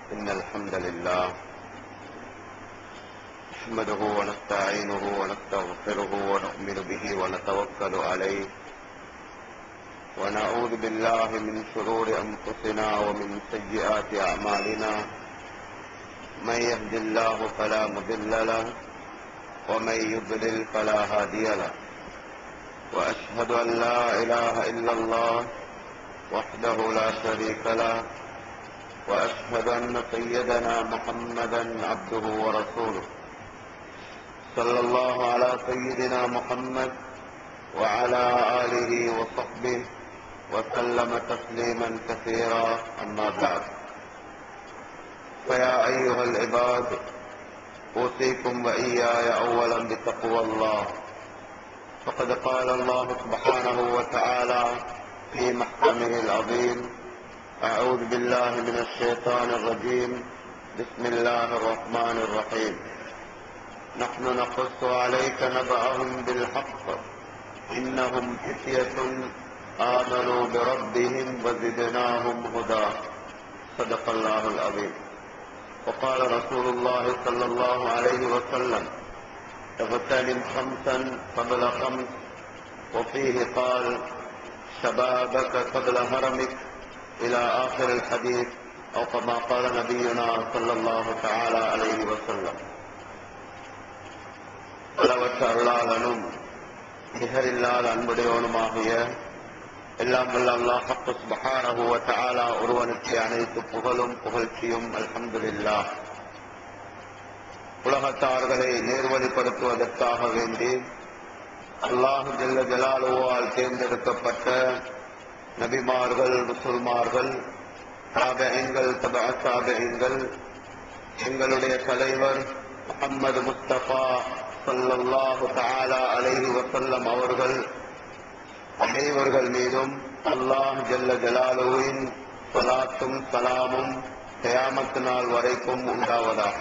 إن الحمد لله نحمده ونستعينه ونستغفره ونؤمن به ونتوكل عليه ونعوذ بالله من شرور أنفسنا ومن سيئات أعمالنا من يهد الله فلا مضل له ومن يضلل فلا هادي له وأشهد أن لا إله إلا الله وحده لا شريك له وأشهد أن سيدنا محمدا عبده ورسوله صلى الله على سيدنا محمد وعلى آله وصحبه وسلم تسليما كثيرا أما بعد فيا أيها العباد أوصيكم وإياي أولا بتقوى الله فقد قال الله سبحانه وتعالى في محكمه العظيم أعوذ بالله من الشيطان الرجيم بسم الله الرحمن الرحيم نحن نقص عليك نبأهم بالحق إنهم فتية آمنوا بربهم وزدناهم هدى صدق الله العظيم وقال رسول الله صلى الله عليه وسلم اغتنم خمسا قبل خمس وفيه قال شبابك قبل هرمك إلى آخر الحديث أو كما قال نبينا صلى الله تعالى عليه وسلم அளவற்ற அருளாளனும் நிகரில்லாத அன்புடையவனுமாகிய எல்லாம் வல்ல அல்லாஹ் சுப்ஹானஹு வ தஆலா ஒருவனுக்கு அனைத்து புகழும் புகழ்ச்சியும் அல்ஹம்துலில்லாஹ் உலகத்தார்களை நேர்வழிப்படுத்துவதற்காக வேண்டி அல்லாஹ் ஜல்ல ஜலாலுவால் தேர்ந்தெடுக்கப்பட்ட நபிமார்கள் முசுல்மார்கள் தாபெங்கள் தபா தாபெங்கள் எங்களுடைய தலைவர் முகம்மது முஸ்தபா சல்லல்லாஹு தஆலா அலைஹி வஸல்லம் அவர்கள் அனைவர்கள் மீதும் அல்லாஹ் ஜல்ல ஜலாலுவின் சலாத்தும் சலாமும் கயாமத்து நாள் வரைக்கும் உண்டாவதாக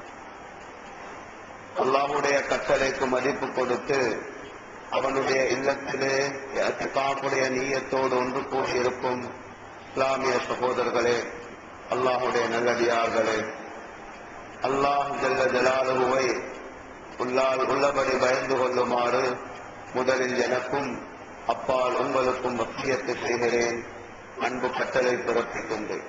அல்லாஹுடைய கட்டளைக்கு மதிப்பு கொடுத்து அவனுடைய இல்லத்திலே காப்புடைய நீயத்தோடு ஒன்று கூடியிருக்கும் இஸ்லாமிய சகோதரர்களே அல்லாஹுடைய நல்லடியார்களே அல்லாஹ் ஜல்ல ஜலாலுவை உள்ளால் உள்ளபடி பயந்து கொள்ளுமாறு முதலில் எனக்கும் அப்பால் உங்களுக்கும் வசியத்தை செய்கிறேன் அன்பு கட்டளை பிறப்பிக்கின்றேன்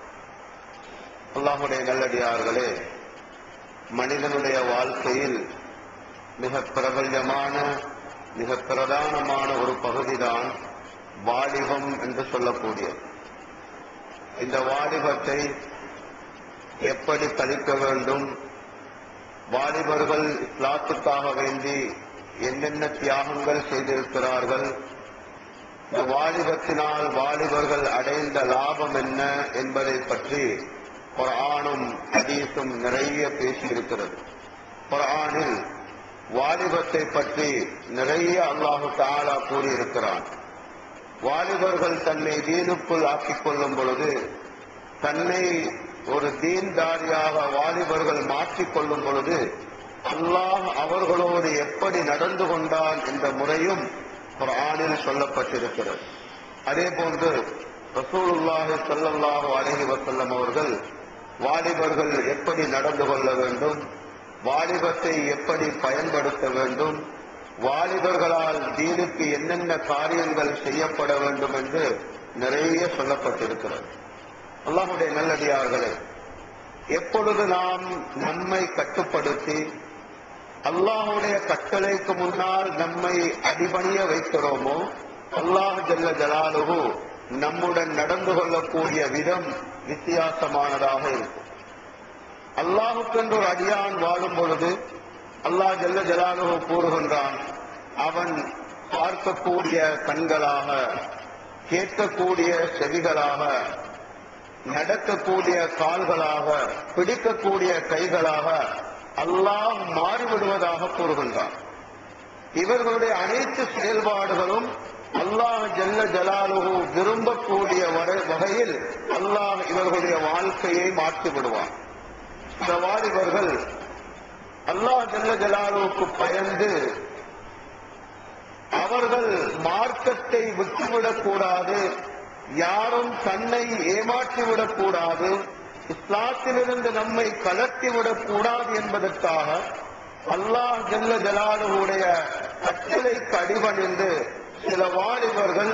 அல்லாஹுடைய நல்லடியார்களே மனிதனுடைய வாழ்க்கையில் மிக பிரபல்யமான மிக பிரதானமான ஒரு பகுதிதான் வாலிபம் என்று சொல்லக்கூடியது இந்த வாலிபத்தை எப்படி கழிக்க வேண்டும் வாலிபர்கள் இஸ்லாத்துக்காக வேண்டி என்னென்ன தியாகங்கள் செய்திருக்கிறார்கள் இந்த வாலிபத்தினால் வாலிபர்கள் அடைந்த லாபம் என்ன என்பதை பற்றி குரானும் ஹதீஸும் நிறைய பேசியிருக்கிறது குரானில் வாலிபத்தை பற்றி நிறைய அல்லாஹு தாலா கூறியிருக்கிறான் வாலிபர்கள் தன்னை தீனுக்குள் ஆக்கிக் கொள்ளும் பொழுது தன்னை ஒரு தீன்தாரியாக வாலிபர்கள் மாற்றிக் கொள்ளும் பொழுது அல்லாஹ் அவர்களோடு எப்படி நடந்து கொண்டான் என்ற முறையும் குரானில் சொல்லப்பட்டிருக்கிறது அதே போன்று ரசூலுல்லாஹி ஸல்லல்லாஹு அலைஹி வஸல்லம் அவர்கள் வாலிபர்கள் எப்படி நடந்து கொள்ள வேண்டும் வாலிபத்தை எப்படி பயன்படுத்த வேண்டும் வாலிபர்களால் தீனுக்கு என்னென்ன காரியங்கள் செய்யப்பட வேண்டும் என்று நிறைய சொல்லப்பட்டிருக்கிறது அல்லாஹுடைய நல்லடியார்களே எப்பொழுது நாம் நம்மை கட்டுப்படுத்தி அல்லாஹுடைய கட்டளைக்கு முன்னால் நம்மை அடிபணிய வைக்கிறோமோ அல்லாஹ் ஜல்ல ஜலாலுகு நம்முடன் நடந்து கொள்ளக்கூடிய விதம் வித்தியாசமானதாக இருக்கும் அல்லாஹுக்கென்று ஒரு அடியான் வாழும் பொழுது அல்லாஹ் ஜல்ல ஜலாலுகு கூறுகின்றான் அவன் பார்க்கக்கூடிய கண்களாக கேட்கக்கூடிய செவிகளாக நடக்கக்கூடிய கால்களாக பிடிக்கக்கூடிய கைகளாக அல்லாஹ் மாறிவிடுவதாக கூறுகின்றான் இவர்களுடைய அனைத்து செயல்பாடுகளும் அல்லாஹ் ஜல்ல ஜலாலுகு விரும்பக்கூடிய வகையில் அல்லாஹ் இவர்களுடைய வாழ்க்கையை மாற்றி விடுவான் இந்த வாலிபர்கள் அல்லாஹ் ஜல்ல ஜலாலுவுக்கு பயந்து அவர்கள் மார்க்கத்தை விட்டுவிடக் கூடாது யாரும் தன்னை ஏமாற்றிவிடக் கூடாது இஸ்லாத்திலிருந்து நம்மை கலட்டிவிடக் கூடாது என்பதற்காக அல்லாஹ் ஜல்ல ஜலாலுடைய கட்டளைக்கு அடிபணிந்து சில வாலிபர்கள்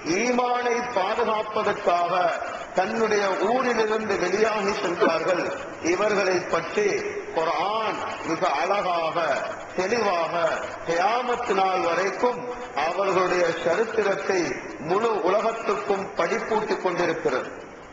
ஈமானை பாதுகாப்பதற்காக தன்னுடைய ஊரிலிருந்து வெளியாகி சென்றார்கள் இவர்களை பற்றி குர்ஆன் மிக அழகாக தெளிவாக கியாமத்து நாள் வரைக்கும் அவர்களுடைய சரித்திரத்தை முழு உலகத்துக்கும் படிப்பூட்டிக் கொண்டிருக்கிறது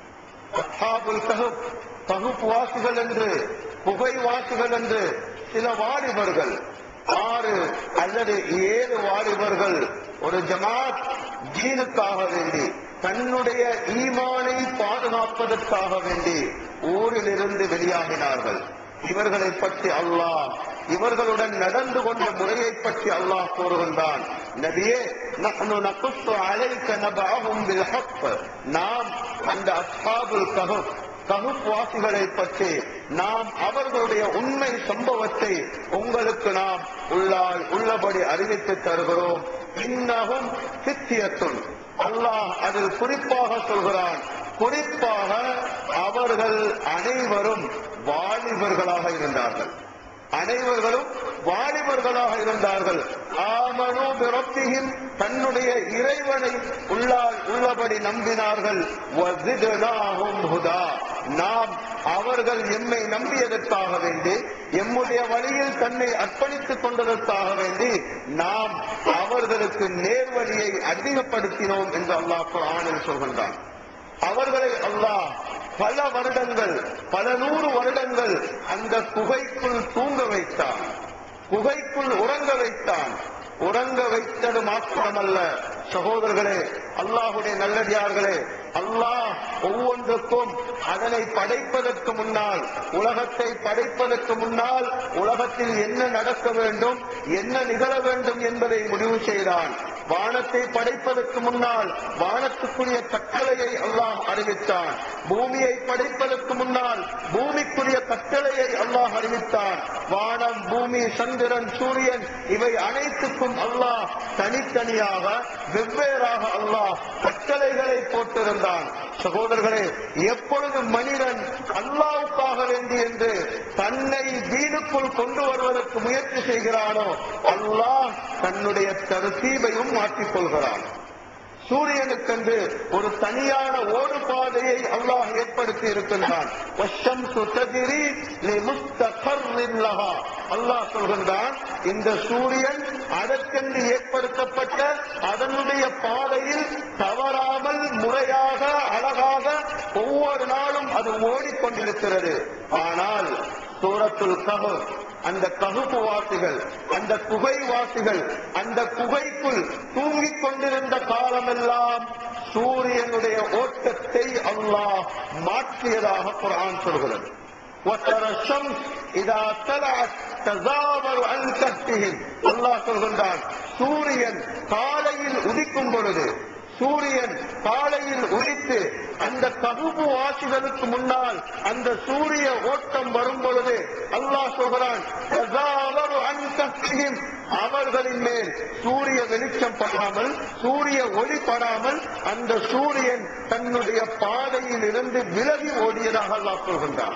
அஸ்ஹாபுல் கஹப் கஹப் வாசிகள் என்று புகை வாசிகள் என்று சில வாலிபர்கள் ஆறு அல்லது ஏழு வாலிபர்கள் ஒரு ஜமாத் ஜீனுக்காக வேண்டி தன்னுடைய ஈமானை பாதுகாப்பதற்காக வேண்டி ஊரிலிருந்து வெளியாகினார்கள் இவர்களை பற்றி அல்லாஹ் இவர்களுடன் நடந்து கொண்ட முறையை பற்றி அல்லாஹ் கூறுகின்றான் நபியே நஹ்னு நகுஸ்ஸு அலைக நபஅஹும் பில் ஹக் நாம் அந்த அஸ்ஹாபுல் கஹப் கஹப் வாசிகளை பற்றி நாம் அவர்களுடைய உண்மை சம்பவத்தை உங்களுக்கு நாம் உள்ளால் உள்ளபடி அறிவித்து தருகிறோம் இன்னகும் சித்தியத்துன் அல்லாஹ் அதில் குறிப்பாக சொல்கிறான் குறிப்பாக அவர்கள் அனைவரும் வாலிபர்களாக இருந்தார்கள் அனைவர்களும் வாலிபர்களாக இருந்தார்கள் ஆமனோ பிறப்பியும் தன்னுடைய இறைவனை உள்ளால் உள்ளபடி நம்பினார்கள் வஸித்னாஹும் ஹுதா. நாம் அவர்கள் எம்மை நம்பியதற்காக வேண்டி எம்முடைய வழியில் தன்னை அர்ப்பணித்துக் கொண்டதற்காக வேண்டி நாம் அவர்களுக்கு நேர்வழியை அதிகப்படுத்தினோம் என்று அல்லாஹ் குர்ஆனில் சொல்கின்றான் அவர்களை அல்லாஹ் பல வருடங்கள் பல நூறு வருடங்கள் அந்த குகைக்குள் தூங்க வைத்தான் குகைக்குள் உறங்க வைத்தான் உறங்க வைத்தது மாத்திரமல்ல சகோதரர்களே அல்லாஹுடைய நல்லடியார்களே அல்லாஹ் ஒவ்வொன்றுக்கும் அதனை படைப்பதற்கு முன்னால் உலகத்தை படைப்பதற்கு முன்னால் உலகத்தில் என்ன நடக்க வேண்டும் என்ன நிகழ வேண்டும் என்பதை முடிவு செய்தான் வானத்தை படைப்பதற்கு முன்னால் வானத்துக்குரிய கட்டளையை அல்லாஹ் அறிவித்தான் பூமியை படைப்பதற்கு முன்னால் பூமிக்குரிய கட்டளையை அல்லாஹ் அறிவித்தான் வானம் பூமி சந்திரன் சூரியன் இவை அனைத்துக்கும் அல்லாஹ் தனித்தனியாக வெவ்வேறாக அல்லாஹ் கட்டளைகளை போட்டிருந்தான் சகோதரர்களே எப்பொழுது மனிதன் அல்லாவுக்காக வேண்டி என்று தன்னை வீடுக்குள் கொண்டு வருவதற்கு முயற்சி செய்கிறானோ அல்லாஹ் தன்னுடைய தருசீபையும் மாற்றிக் கொள்கிறான் சூரியனுக்கென்று ஒரு தனியான ஓடு பாதையை அல்லாஹ் ஏற்படுத்தி இருக்கின்றான் வஷம்சு தஜ்ரி லிமுஸ்தகர்ரின் லஹா. அல்லாஹ் சொல்கின்றான் இந்த சூரியன் அதற்கென்று ஏற்படுத்தப்பட்ட அதனுடைய பாதையில் தவறாமல் முறையாக அழகாக ஒவ்வொரு நாளும் அது ஓடிக்கொண்டிருக்கிறது ஆனால் சூரத்துல் கஹர் அந்த ககுப்பு வாசிகள் அந்த குகை வாசிகள் அந்த குகைக்குள் தூங்கிக் கொண்டிருந்த காலமெல்லாம் சூரியனுடைய ஓட்டத்தை அல்லாஹ் மாற்றியதாக குர்ஆன் சொல்கிறது وترى الشمس إذا طلعت تزاور عن كهفهم அல்லாஹ் சொல்கின்றான் சூரியன் காலையில் உதிக்கும் பொழுது சூரியன் காலையில் உதித்து அந்த ககுபு வாசிகளுக்கு முன்னால் அந்த சூரிய ஓட்டம் வரும் பொழுது அல்லாஹ் சொல்கிறான் "தஸாவரு அன் கஃபிஹிம்." அவர்களின் மேல் சூரிய வெளிச்சம் படாமல் சூரிய ஒளி படாமல் அந்த சூரியன் தன்னுடைய பாதையில் இருந்து விலகி ஓடியதாக அல்லாஹ் சொல்கின்றான்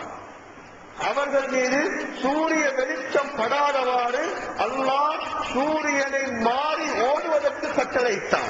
அவர்கள் மீது சூரிய வெளிச்சம் படாதவாறு அல்லாஹ் சூரியனை மாறி ஓடுவதற்கு கட்டளையிட்டான்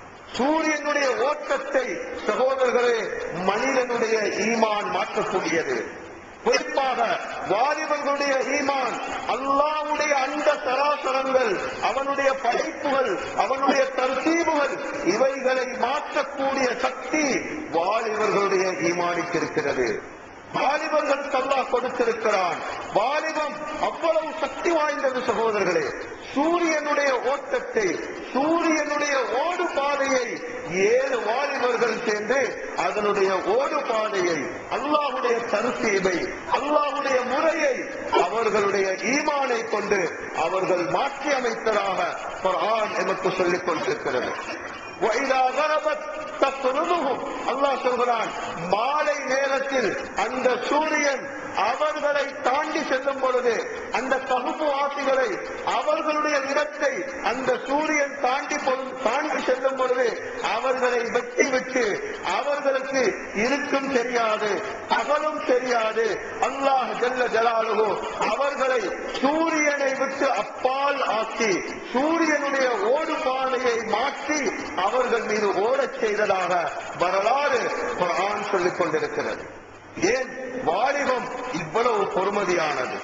சூரியனுடைய ஓட்டத்தை சகோதரர்களே மனிதனுடைய ஈமான் மாற்றக்கூடியது குறிப்பாக வாலிபர்களுடைய ஈமான் அல்லாஹ்வுடைய அந்த சராசரங்கள் அவனுடைய படைப்புகள் அவனுடைய தர்த்தீபுகள் இவைகளை மாற்றக்கூடிய சக்தி வாலிபர்களுடைய ஈமானுக்கு இருக்கிறது வாலிபர்கள் அல்லாஹ் கொடுத்திருக்கிறான் வாலிபம் அவ்வளவு சக்தி வாய்ந்தது சகோதரர்களே சூரியனுடைய ஓட்டத்தை சூரியனுடைய ஓடு பாதையை ஏழு வாலிபர்கள் சேர்ந்து அதனுடைய ஓடு பாதையை அல்லாஹுடைய தருசீபை அல்லாஹுடைய முறையை அவர்களுடைய ஈமானை கொண்டு அவர்கள் மாற்றி அமைத்ததாக குர்ஆன் எமக்கு சொல்லிக் கொண்டிருக்கிறது وَإِذَا غَرَبَتْ تَقْرُضُهُمْ அல்லாஹ் சொல்கிறான் மாலை நேரத்தில் அந்த சூரியன் அவர்களை தாண்டி செல்லும் பொழுது அந்த பகுப்பு வாசிகளை அவர்களுடைய இடத்தை அந்த சூரியன் தாண்டி பொ- தாண்டி செல்லும் பொழுது அவர்களை வெட்டி விட்டு அவர்களுக்கு இருக்கும் தெரியாது பகலும் தெரியாது கிடையாது அல்லாஹ் ஜல்ல ஜலாலுஹு அவர்களை சூரியனை விட்டு அப்பால் ஆக்கி சூரியனுடைய ஓடுபாதையை மாற்றி அவர்கள் மீது ஓடச் செய்ததாக வரலாறு குர்ஆன் சொல்லிக் கொண்டிருக்கிறது ஏன் வாலிபம் இவ்வளவு பொறுமதியானது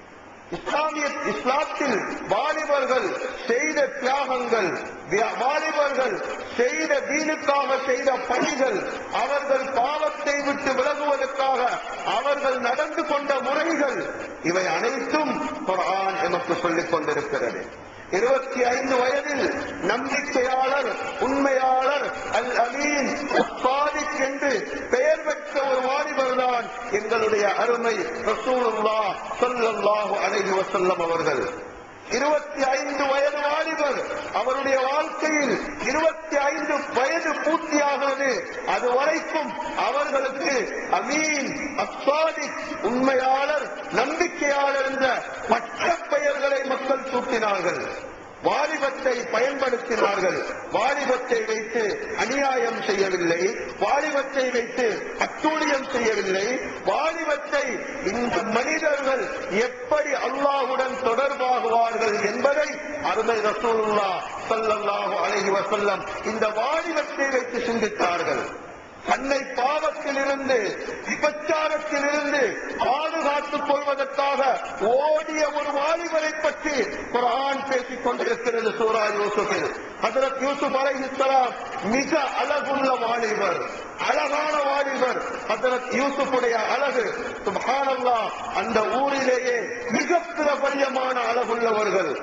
இஸ்லாமிய இஸ்லாத்தில் வாலிபர்கள் செய்த தியாகங்கள் வி- வாலிபர்கள் செய்த தீனுக்காக செய்த பணிகள் அவர்கள் பாவத்தை விட்டு விலகுவதற்காக அவர்கள் நடந்து கொண்ட முறைகள் இவை அனைத்தும் குர்ஆன் எமக்கு சொல்லிக் கொண்டிருக்கிறது இருபத்தி ஐந்து வயதில் நம்பிக்கையாளர் உண்மையாளர் அல் அமீன் சாதிக் என்று பெயர் பெற்ற ஒரு வாலிபர் தான் எங்களுடைய அருமை ரசூலுல்லாஹ் ஸல்லல்லாஹு அலைஹி வஸல்லம் அவர்கள் இருபத்தி ஐந்து வயது வாலிபர் அவருடைய வாழ்க்கையில் இருபத்தி ஐந்து வயது பூர்த்தியாகிறது அது வரைக்கும் அவர்களுக்கு அமீன் அஸ்வாதிக் உண்மையாளர் நம்பிக்கையாளர் என்ற பட்ட பெயர்களை மக்கள் சூட்டினார்கள் வாலிபத்தை பயன்படுத்தினார்கள் வாலிபத்தை வைத்து அநியாயம் செய்யவில்லை வாலிபத்தை வைத்து அட்டூழியம் செய்யவில்லை வாலிபத்தை இந்த மனிதர்கள் எப்படி அல்லாஹுடன் தொடர்பாகுவார்கள் என்பதை அருமை ரசூலுல்லா ஸல்லல்லாஹு அலைஹி வஸல்லம் இந்த வாலிபத்தை வைத்து சிந்தித்தார்கள் தன்னை பாவத்திலிருந்து விபச்சாரத்திலிருந்து பாதுகாத்துக் கொள்வதற்காக ஓடிய ஒரு வாலிபரை பற்றி குர்ஆன் பேசிக் கொண்டிருக்கிறது சூரா யூசுஃபில் ஹஜரத் யூசுப் அலைஹிஸ்ஸலாம் மிக அழகுள்ள வாலிபர் அழகான வாலிபர் ஹஜரத் யூசுஃபுடைய அழகு சுப்ஹானல்லாஹ் அந்த ஊரிலேயே மிக பிரபல்யமான அழகுள்ளவர்கள்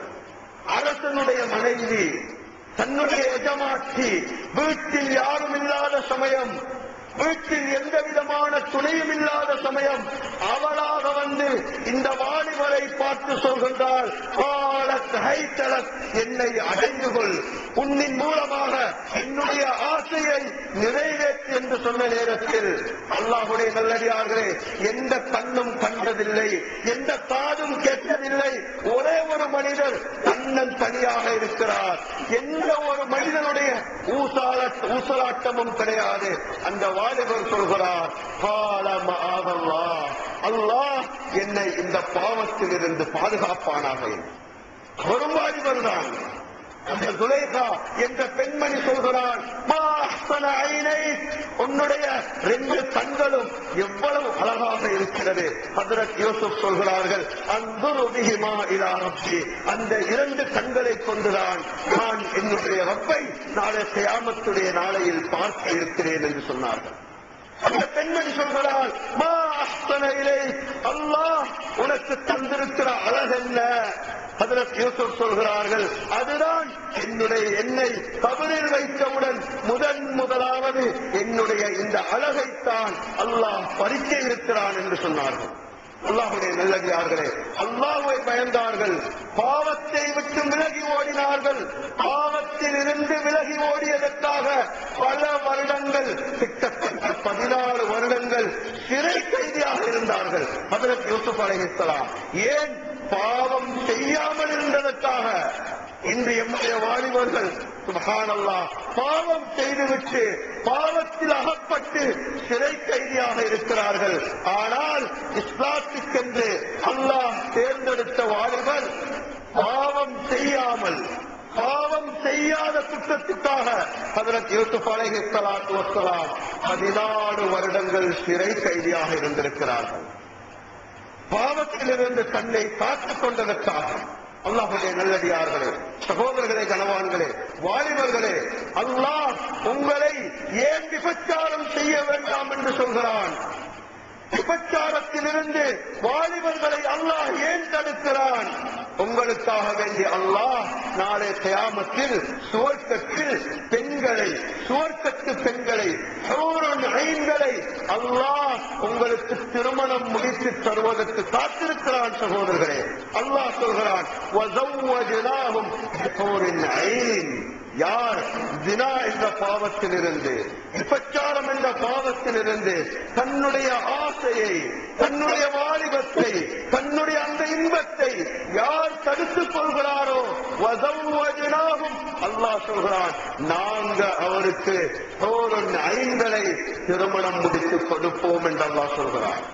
அரசனுடைய மனைவி தன்னுடைய எஜமாட்சி வீட்டில் யாரும் இல்லாத சமயம் வீட்டில் எந்த விதமான துணையும் இல்லாத சமயம் அவளாக வந்து இந்த வாலிபரை பார்த்து சொல்கின்றாள் "காலத் ஹைத்தலத், என்னை அடைந்து கொள் உன்னின் மூலமாக என்னுடைய ஆசையை நிறைவேற்று என்று சொன்ன நேரத்தில் அல்லாஹுடைய நல்லடியார்களே எந்த கண்ணும் கண்டதில்லை எந்த காதும் கேட்டதில்லை ஒரே ஒரு மனிதர் தன்னன் தனியாக இருக்கிறார் எந்த ஒரு மனிதனுடைய ஊசால ஊசலாட்டமும் கிடையாது அந்த வாலிபர் சொல்கிறார் காலம் ஆதல்லா அல்லாஹ் என்னை இந்த பாவத்தில் இருந்து பாதுகாப்பானாக ஒரு வாலிபர் தான் அந்த சுலேகா என்ற பெண்மணி சொல்கிறாள் "மா அஹ்சன ஐனைக்." உன்னுடைய ரெண்டு கண்களும் எவ்வளவு அழகாக இருக்கிறது ஹதரத் யூசுப் சொல்கிறார்கள் அந்துரு பிஹிமா இலா ரப்பி அந்த இரண்டு கண்களை கொண்டுதான் நான் என்னுடைய ரப்பை நாளை கியாமத்துடைய நாளையில் பார்க்க இருக்கிறேன் என்று சொன்னார்கள் அந்த பெண்மணி சொல்கிறாள் "மா அஹ்சன இலைக்." அல்லாஹ் உனக்கு தந்திருக்கிற அழகென்ன ஹதரத் யூசுப் சொல்கிறார்கள் அதுதான் என்னுடைய என்னை கபரில் வைத்தவுடன் முதன் முதலாவது என்னுடைய இந்த அழகைத்தான் அல்லாஹ் பறிக்க இருக்கிறான் என்று சொன்னார்கள் அல்லாஹுடைய நல்லடியார்களே அல்லாஹ்வை பயந்தார்கள் பாவத்தை விட்டு விலகி ஓடினார்கள் பாவத்தில் இருந்து விலகி ஓடியதற்காக பல வருடங்கள் கிட்டத்தட்ட பதினாறு வருடங்கள் சிறை கைதியாக இருந்தார்கள் ஹதரத் யூசுப் அலைஹிஸ்ஸலாம் ஏன் பாவம் செய்யாமல் இருந்ததற்காக இன்று எம்முடைய வாலிபர்கள் சுபஹானல்லாஹ் பாவம் செய்துவிட்டு பாவத்தில் அகப்பட்டு சிறை கைதியாக இருக்கிறார்கள் ஆனால் இஸ்லாத்துக்கென்று அல்லாஹ் தேர்ந்தெடுத்த வாலிபர் பாவம் செய்யாமல் பாவம் செய்யாத குற்றத்துக்காக ஹதரத் யூசுப் அலைஹி ஸலாத்து வஸ்ஸலாம் பதினாறு வருடங்கள் சிறை கைதியாக இருந்திருக்கிறார்கள் பாவத்திலிருந்து தன்னை காத்துக் கொண்டதற்காக அல்லாஹுடைய நல்லடியார்களே சகோதரர்களே கனவான்களே வாலிபர்களே அல்லாஹ் உங்களை ஏன் விபச்சாரம் செய்ய வேண்டாம் என்று சொல்கிறான் விபச்சாரத்திலிருந்து வாலிபர்களை அல்லாஹ் ஏன் தடுக்கிறான் உங்களுக்காக வேண்டி அல்லாஹ் நாளை கியாமத்தில் சுவர்க்கத்தில் பெண்களை சுவர்க்கத்து பெண்களை ஹூருன் ஐன்களை அல்லாஹ் உங்களுக்கு திருமணம் முடித்து தருவதற்கு காத்திருக்கிறான் சகோதரர்களே அல்லாஹ் சொல்கிறான் "வஸவ்வஜ்னாஹும் பிஹூரின் ஐன்." யார் தினா என்ற பாவத்திலிருந்து விபச்சாரம் என்ற பாவத்திலிருந்து தன்னுடைய ஆசையை தன்னுடைய வாலிபத்தை தன்னுடைய அந்த இன்பத்தை யார் தடுத்துக் கொள்கிறாரோ வதவ்வஜனாகும் அல்லாஹ் சொல்கிறான் நாங்க அவருக்கு ஓரன் ஐந்தலை திருமணம் முடித்து கொடுப்போம் என்று அல்லாஹ் சொல்கிறான்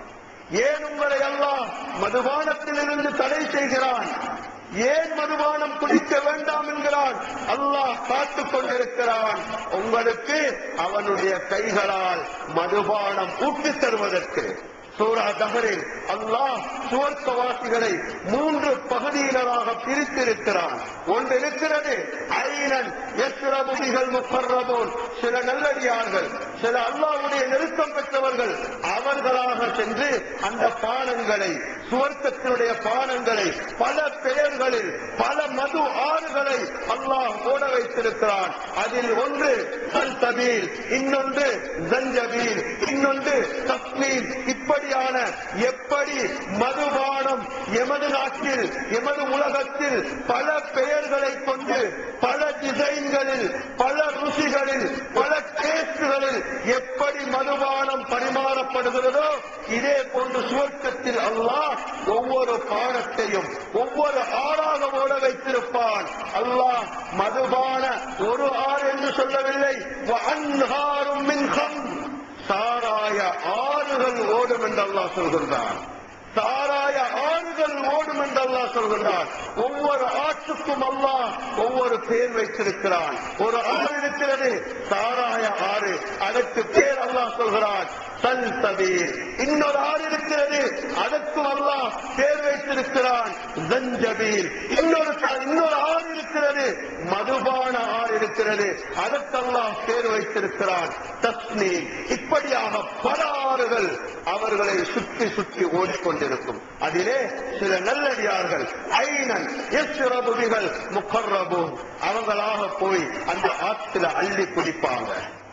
ஏன் உங்களை அல்லாஹ் மதுபானத்திலிருந்து தடை செய்கிறான் ஏன் மதுபானம் குடிக்க வேண்டாம் என்கிறான் அல்லாஹ் காத்துக் கொண்டிருக்கிறான் உங்களுக்கு அவனுடைய கைகளால் மதுபானம் ஊட்டித் தருவதற்கு சூரா தஹரில் அல்லாஹ் சுவர்க்கவாசிகளை மூன்று பகுதியினராக பிரித்திருக்கிறான் ஒன்று இருக்கிறது ஐனன் எஸ்ரபுதிகள் முப்பர்ரபோன் சில நல்லடியார்கள் சில அல்லாஹ்வுடைய நெருக்கம் பெற்றவர்கள் அவர்களாக சென்று அந்த பானங்களை சுவர்க்கத்தினுடைய பானங்களை பல பெயர்களில் பல மது ஆறுகளை அல்லாஹ் ஓட வைத்திருக்கிறான் அதில் ஒன்று சல்தபீல் இன்னொன்று ஜஞ்சபீல் இன்னொன்று தஸ்மீல் இப்படியான எப்படி மதுபானம் எமது நாட்டில் எமது உலகத்தில் பல பெயர்களை கொண்டு பல டிசைன்களில் பல ருசிகளில் பல டேஸ்டுகளில் எப்படி மதுபானம் பரிமாறப்படுகிறதோ இதே போன்று சுவர்க்கத்தில் அல்லாஹ் ஒவ்வொரு பானத்தையும் ஒவ்வொரு ஆறாக ஓட வைத்திருப்பான் அல்லாஹ் மதுபான ஒரு ஆறு என்று சொல்லவில்லை அன்ஹாரும் மின் ஹம்ர். சாராய ஆறுகள் ஓடும் என்று அல்லாஹ் சொல்கின்றான் சாராய ஆறுகள் ஓடும் என்று அல்லாஹ் சொல்கின்றான் ஒவ்வொரு ஆற்றுக்கும் அல்லாஹ் ஒவ்வொரு பேர் வைத்திருக்கிறான் ஒரு ஆறு இருக்கிறது சாராய ஆறு அதற்கு பேர் அல்லாஹ் சொல்கிறான் சல் சபீர் இன்னொரு ஆறு இருக்கிறது அதற்கும் அல்லாஹ் பேர் வைத்திருக்கிறான் ஜஞ்சபீர் இன்னொரு இன்னொரு ஆறு இருக்கிறது மதுபான ஆறு இருக்கிறது அதற்கு அல்லாஹ் பேர் வைத்திருக்கிறான் தஸ்னீர் இப்படியாக பல ஆறுகள் அவர்களை சுற்றி சுற்றி ஓடிக்கொண்டிருக்கும் அதிலே சில நல்லடியார்கள் ஐனன் எஸ்ரபுதிகள் முக்கர்ரபு அவங்களாக போய் அந்த ஆத்துல அள்ளி குடிப்பாங்க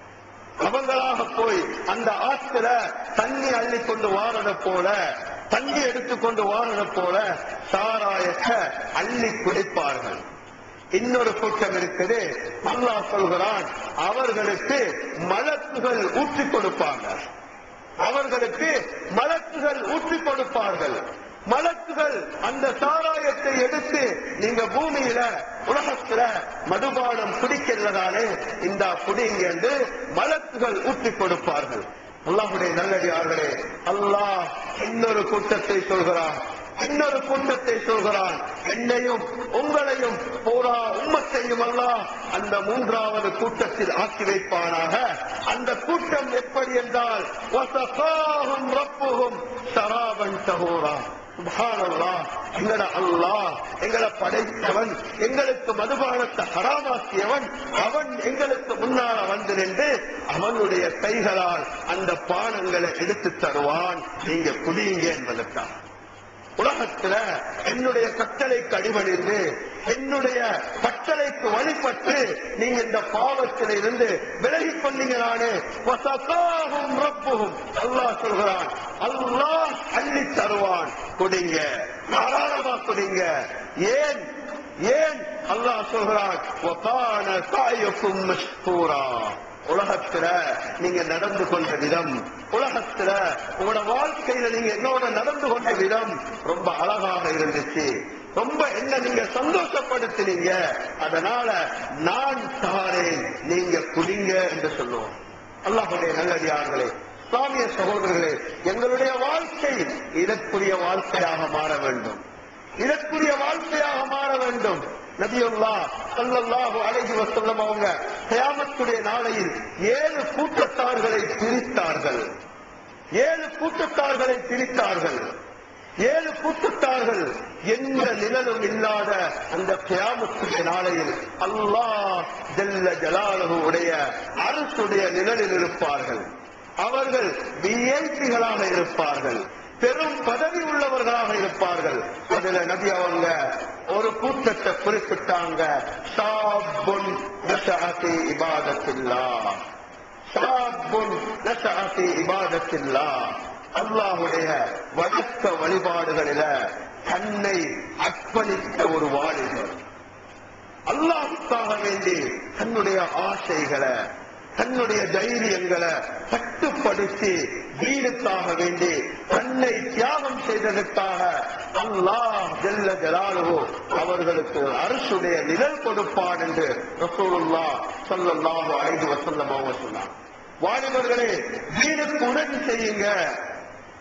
அவங்களாக போய் அந்த ஆத்துல தண்ணி அள்ளி கொண்டு வாரத போல தண்ணி எடுத்துக்கொண்டு வாரத போல சாராயத்தை அள்ளி குடிப்பார்கள் இன்னொரு கூட்டம் இருக்குது அல்லாஹ் சொல்கிறான் அவர்களுக்கு மலக்குகள் ஊற்றி கொடுப்பாங்க அவர்களுக்கு மலக்குகள் ஊற்றி கொடுப்பார்கள் மலக்குகள் அந்த சாராயத்தை எடுத்து நீங்க பூமியில உலகத்துல மதுபானம் குடிக்கிறதாலே இந்த குடிங்க என்று மலக்குகள் ஊற்றி கொடுப்பார்கள் அல்லாஹுடைய நல்லடியார்களே அல்லாஹ் இன்னொரு கூட்டத்தை சொல்கிறான் இன்னொரு கூட்டத்தை சொல்கிறான் என்னையும் உங்களையும் பூரா உம்மத்தையும் அல்லாஹ் அந்த மூன்றாவது கூட்டத்தில் ஆக்கி வைப்பானாக அந்த கூட்டம் எப்படி என்றால் வசகாஹும் ரப்புஹும் ஷராபன் தஹூரா சுப்ஹானல்லாஹ் எங்கட அல்லாஹ் எங்களை படைத்தவன் எங்களுக்கு மதுபானத்தை ஹராமாக்கியவன் அவன் எங்களுக்கு முன்னால வந்து நின்று அவனுடைய கைகளால் அந்த பானங்களை எடுத்து தருவான் நீங்க குடியுங்க என்பதற்காக உலகத்துல என்னுடைய கட்டளைக்கு அடிபணிந்து என்னுடைய கட்டளைக்கு வழிபட்டு நீங்க இந்த பாவத்தில இருந்து விலகி கொண்டீங்களானே வசகாகும் ரப்புகும் அல்லாஹ் சொல்கிறான் அல்லாஹ் அள்ளி தருவான் குடிங்க தாராளமா குடிங்க ஏன் ஏன் அல்லாஹ் சொல்கிறான் வகான சாயுக்கும் மஷ்கூரா உலகத்துல நீங்க நடந்து கொண்ட விதம் உலகத்துல உங்களோட வாழ்க்கையில நீங்க என்னோட நடந்து கொண்ட விதம் ரொம்ப அழகாக இருந்துச்சு ரொம்ப என்ன நீங்க சந்தோஷப்படுத்தினீங்க அதனால நான் தாரேன் நீங்க குடிங்க என்று சொல்லுவோம் அல்லாஹுடைய நல்லடியார்களே இஸ்லாமிய சகோதரர்களே எங்களுடைய வாழ்க்கை இதற்குரிய வாழ்க்கையாக மாற வேண்டும் இதற்குரிய வாழ்க்கையாக மாற வேண்டும் நபியுல்லா ஸல்லல்லாஹு அலைஹி வஸல்லம் அவங்க கியாமத்துடைய நாளையில் ஏழு கூட்டத்தார்களை பிரித்தார்கள் ஏழு கூட்டத்தார்களை பிரித்தார்கள் ஏழு கூட்டத்தார்கள் எந்த நிழலும் இல்லாத அந்த கியாமத்துடைய நாளையில் அல்லாஹ் ஜல்ல ஜலாலுஹு உடைய அரசுடைய நிழலில் இருப்பார்கள் அவர்கள் விஐபிகளாக இருப்பார்கள் பெரும் பதவி உள்ளவர்களாக இருப்பார்கள் அதுல நபி அவங்க ஒரு கூட்டத்தை குறிப்பிட்டாங்க ஷாபுன் நஷஅத்தி இபாதத்தில்லா ஷாபுன் நஷஅத்தி இபாதத்தில்லா அல்லாஹுடைய வழக்க வழிபாடுகளில தன்னை அர்ப்பணித்த ஒரு வாலிபர் அல்லாஹுக்காக வேண்டி தன்னுடைய ஆசைகளை தன்னுடைய தைரியங்களை கட்டுப்படுத்தி வீடுக்காக வேண்டி தன்னை தியாகம் செய்ததற்காக அல்லாஹ் ஜல்ல ஜலாலுவோ அவர்களுக்கு அரசுடைய நிழல் கொடுப்பான் என்று ரசூலுல்லா ஸல்லல்லாஹு அலைஹி வஸல்லம் அவங்க சொன்னார் வாலிபர்களே வீடுக்கு உதவி செய்யுங்க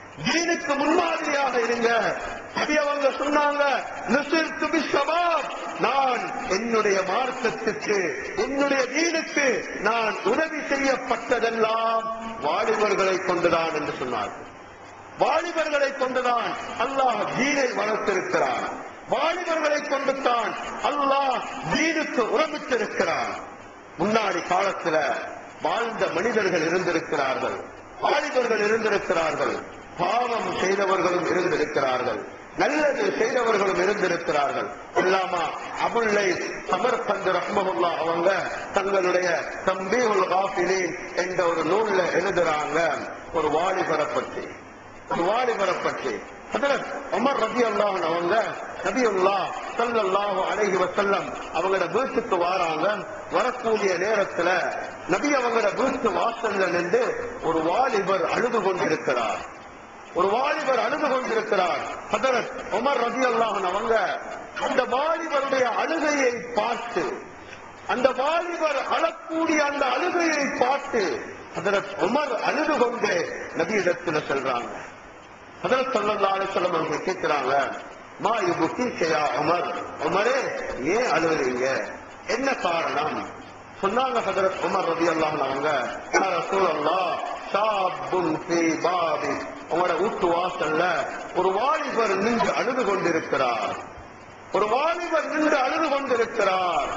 தீனுக்கு முன்மாதிரியாக இருங்க நபி அவங்க சொன்னாங்க "நுசிர்து பிஸ்ஸபாப்." நான் என்னுடைய மார்க்கத்துக்கு என்னுடைய தீனுக்கு நான் உதவி செய்யப்பட்டதெல்லாம் வாலிபர்களை கொண்டுதான் என்று சொன்னார்கள் வாலிபர்களை கொண்டுதான் அல்லாஹ் தீனை வளர்த்திருக்கிறான் வாலிபர்களை கொண்டுதான் அல்லாஹ் தீனுக்கு உறவிட்டிருக்கிறான் முன்னாடி காலத்துல வாழ்ந்த மனிதர்கள் இருந்திருக்கிறார்கள் வாலிபர்கள் இருந்திருக்கிறார்கள் பாவம் செய்தவர்களும் இருந்திருக்கிறார்கள் நல்லது செய்தவர்களும் இருந்திருக்கிறார்கள் இல்லாமா அபுல்லை சமர்பந்த் ரஹ்மஹுல்லா அவங்க தங்களுடைய தம்பீவுல் காஃபிலீன் என்ற ஒரு நூல்ல எழுதுறாங்க ஒரு வாலிபரை பற்றி ஒரு வாலிபரை பற்றி ஹதரத் உமர் ரபி அல்லாஹ் அவங்க நபியுல்லா ஸல்லல்லாஹு அலைஹி வஸல்லம் அவங்களோட வீட்டுக்கு வாராங்க வரக்கூடிய நேரத்துல நபி அவங்களோட வீட்டு வாசல்ல நின்று ஒரு வாலிபர் அழுது கொண்டிருக்கிறார் ஒரு வாலிபர் அழுது கொண்டிருக்கிறார் ஹதரத் உமர் ரபி அல்லாஹ் அவங்க அந்த வாலிபருடைய அழுகையை பார்த்து அந்த வாலிபர் அழக்கூடிய அந்த அழுகையை பார்த்து ஹதரத் உமர் அழுது கொண்டு நபியிடத்துல செல்றாங்க ஹதரத் ஸல்லல்லாஹு அலைஹி வஸல்லம் அவங்க கேட்கிறாங்க மா யுபுகியா உமர் உமரே ஏன் அழுகுறீங்க என்ன காரணம் சொன்னாங்க ஹதரத் உமர் ரலியல்லாஹு அன்ஹு அவங்க யா ரசூலல்லாஹ் ஷாப்புன் ஃபீ பாபி உங்களோட வீட்டு வாசல்ல ஒரு வாலிபர் நின்று அழுது கொண்டிருக்கிறார் ஒரு வாலிபர் நின்று அழுது கொண்டிருக்கிறார்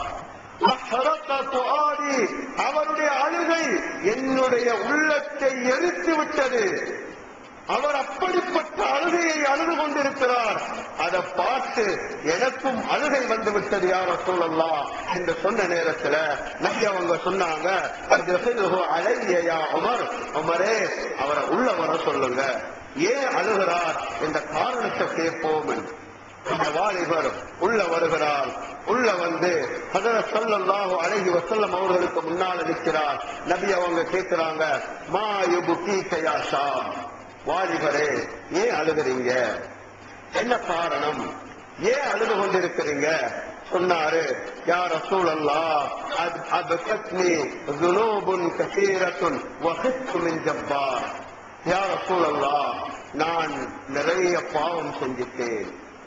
அஹ்ரக துஆரி. அவருடைய அழுகை என்னுடைய உள்ளத்தை எரித்து விட்டது அவர் அப்படிப்பட்ட அழுகையை அழுது கொண்டிருக்கிறார் அதை பார்த்து எனக்கும் அழுகை வந்து விட்டது யார சூழல்லா என்று சொன்ன நேரத்துல நபி அவங்க சொன்னாங்க "அத்ஹில்ஹு அலைய உமர் உமரே அவரை உள்ள வர சொல்லுங்க ஏன் அழுகிறார் என்ற காரணத்தை கேட்போம் என்று இந்த வாலிபர் உள்ள வருகிறார் உள்ள வந்து ஹதரத் ஸல்லல்லாஹு அலைஹி வஸல்லம் அவர்களுக்கு முன்னால் நிற்கிறார் நபி அவங்க கேட்கிறாங்க மா யுபுகீக யா ஷாம் வாலிபரே ஏன் அழுகுறீங்க என்ன காரணம் ஏன் அழுது கொண்டிருக்கிறீங்க சொன்னாரு யா ரசூலல்லாஹ் அத் அபகத்னி ذنوب كثيرة وخفت من جبار யா ரசூலல்லாஹ் நான் நிறைய பாவம் செஞ்சிட்டேன்